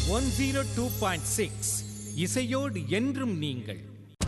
one zero two point six இசையோடு என்றும் நீங்கள்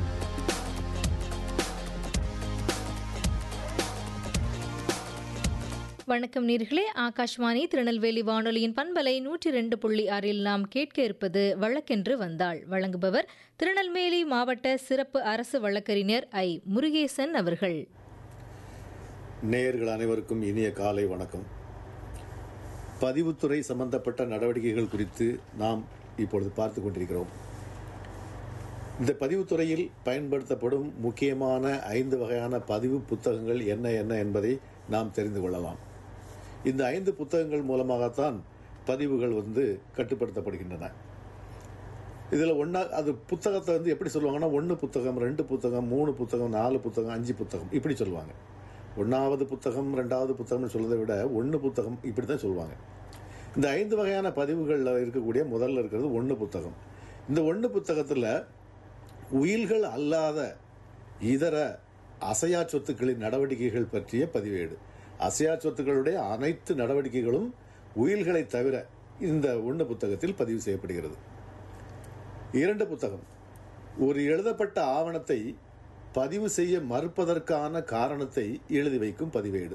வணக்கம் நேர்களே ஆகாஷ்வாணி திருநெல்வேலி வானொலியின் பண்பலை நூற்றி ரெண்டு புள்ளி ஆறில் நாம் கேட்க இருப்பது வழக்கென்று வந்தாள் வழங்குபவர் திருநெல்வேலி மாவட்ட சிறப்பு அரசு வழக்கறிஞர் ஐ முருகேசன் அவர்கள் நேயர்கள் அனைவருக்கும் இனிய காலை வணக்கம் பதிவுத்துறை சம்பந்தப்பட்ட நடவடிக்கைகள் குறித்து நாம் இப்பொழுது பார்த்து கொண்டிருக்கிறோம் இந்த பதிவுத்துறையில் பயன்படுத்தப்படும் முக்கியமான ஐந்து வகையான பதிவு புத்தகங்கள் என்ன என்ன என்பதை நாம் தெரிந்து கொள்ளலாம் இந்த ஐந்து புத்தகங்கள் மூலமாகத்தான் பதிவுகள் வந்து கட்டுப்படுத்தப்படுகின்றன இதில் ஒன்றா அது புத்தகத்தை வந்து எப்படி சொல்லுவாங்கன்னா ஒன்று புத்தகம் ரெண்டு புத்தகம் மூணு புத்தகம் நாலு புத்தகம் அஞ்சு புத்தகம் இப்படி சொல்லுவாங்க ஒன்றாவது புத்தகம் ரெண்டாவது புத்தகம்னு சொல்றதை விட ஒன்று புத்தகம் இப்படி தான் சொல்லுவாங்க இந்த ஐந்து வகையான பதிவுகளில் இருக்கக்கூடிய முதல்ல இருக்கிறது ஒன்று புத்தகம் இந்த ஒன்று புத்தகத்தில் உயில்கள் அல்லாத இதர அசையா சொத்துக்களின் நடவடிக்கைகள் பற்றிய பதிவேடு அசையா சொத்துக்களுடைய அனைத்து நடவடிக்கைகளும் உயில்களை தவிர இந்த ஒன்று புத்தகத்தில் பதிவு செய்யப்படுகிறது இரண்டு புத்தகம் ஒரு எழுதப்பட்ட ஆவணத்தை பதிவு செய்ய மறுப்பதற்கான காரணத்தை எழுதி வைக்கும் பதிவேடு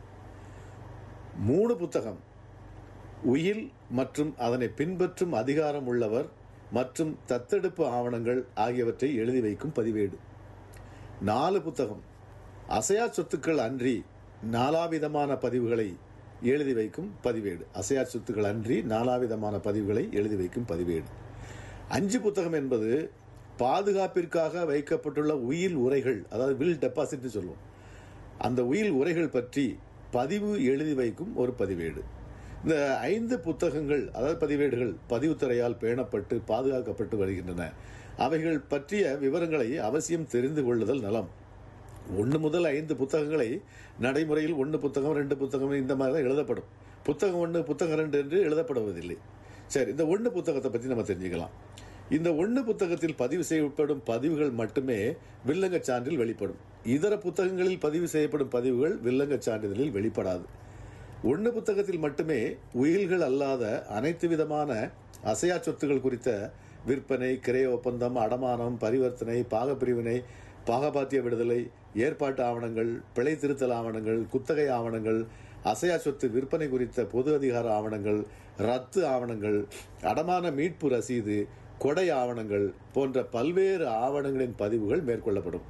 மூணு புத்தகம் உயில் மற்றும் அதனை பின்பற்றும் அதிகாரம் உள்ளவர் மற்றும் தத்தெடுப்பு ஆவணங்கள் ஆகியவற்றை எழுதி வைக்கும் பதிவேடு நாலு புத்தகம் அசையா சொத்துக்கள் அன்றி நாலாவிதமான பதிவுகளை எழுதி வைக்கும் பதிவேடு அசையா சொத்துக்கள் அன்றி நாலாவிதமான பதிவுகளை எழுதி வைக்கும் பதிவேடு அஞ்சு புத்தகம் என்பது பாதுகாப்பிற்காக வைக்கப்பட்டுள்ள உயில் உரைகள் அதாவது வில் டெபாசிட்னு சொல்லுவோம் அந்த உயில் உரைகள் பற்றி பதிவு எழுதி வைக்கும் ஒரு பதிவேடு இந்த ஐந்து புத்தகங்கள் அதாவது பதிவேடுகள் பதிவுத்துறையால் பேணப்பட்டு பாதுகாக்கப்பட்டு வருகின்றன அவைகள் பற்றிய விவரங்களை அவசியம் தெரிந்து கொள்ளுதல் நலம் ஒன்று முதல் ஐந்து புத்தகங்களை நடைமுறையில் ஒன்று புத்தகம் ரெண்டு புத்தகம் இந்த மாதிரி தான் எழுதப்படும் புத்தகம் ஒன்று புத்தகம் ரெண்டு என்று எழுதப்படுவதில்லை சரி இந்த ஒன்று புத்தகத்தை பற்றி நம்ம தெரிஞ்சுக்கலாம் இந்த ஒன்று புத்தகத்தில் பதிவு செய்யப்படும் பதிவுகள் மட்டுமே வில்லங்கச் சான்றில் வெளிப்படும் இதர புத்தகங்களில் பதிவு செய்யப்படும் பதிவுகள் வில்லங்கச் சான்றிதழில் வெளிப்படாது ஒன்று புத்தகத்தில் மட்டுமே உயில்கள் அல்லாத அனைத்து விதமான அசையா சொத்துகள் குறித்த விற்பனை கிரைய ஒப்பந்தம் அடமானம் பரிவர்த்தனை பாகப்பிரிவினை பாகபாத்திய விடுதலை ஏற்பாட்டு ஆவணங்கள் பிழை திருத்தல் ஆவணங்கள் குத்தகை ஆவணங்கள் அசையா சொத்து விற்பனை குறித்த பொது அதிகார ஆவணங்கள் ரத்து ஆவணங்கள் அடமான மீட்பு ரசீது கொடை ஆவணங்கள் போன்ற பல்வேறு ஆவணங்களின் பதிவுகள் மேற்கொள்ளப்படும்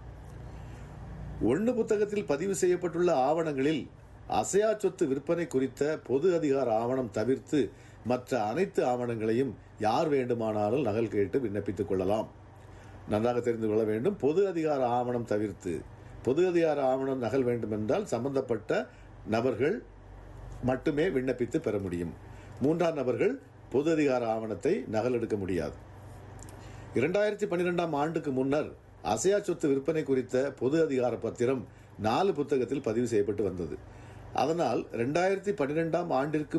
ஒன்று புத்தகத்தில் பதிவு செய்யப்பட்டுள்ள ஆவணங்களில் அசையா சொத்து விற்பனை குறித்த பொது அதிகார ஆவணம் தவிர்த்து மற்ற அனைத்து ஆவணங்களையும் யார் வேண்டுமானாலும் நகல் கேட்டு விண்ணப்பித்துக் கொள்ளலாம் நன்றாக தெரிந்து கொள்ள வேண்டும் பொது அதிகார ஆவணம் தவிர்த்து பொது அதிகார ஆவணம் நகல் வேண்டுமென்றால் சம்பந்தப்பட்ட நபர்கள் மட்டுமே விண்ணப்பித்து பெற முடியும் மூன்றாம் நபர்கள் பொது அதிகார ஆவணத்தை நகல் எடுக்க முடியாது இரண்டாயிரத்தி பன்னிரெண்டாம் ஆண்டுக்கு முன்னர் அசையா சொத்து விற்பனை குறித்த பொது அதிகார பத்திரம் நாலு புத்தகத்தில் பதிவு செய்யப்பட்டு வந்தது அதனால் ரெண்டாயிரத்தி பன்னிரெண்டாம் ஆண்டிற்கு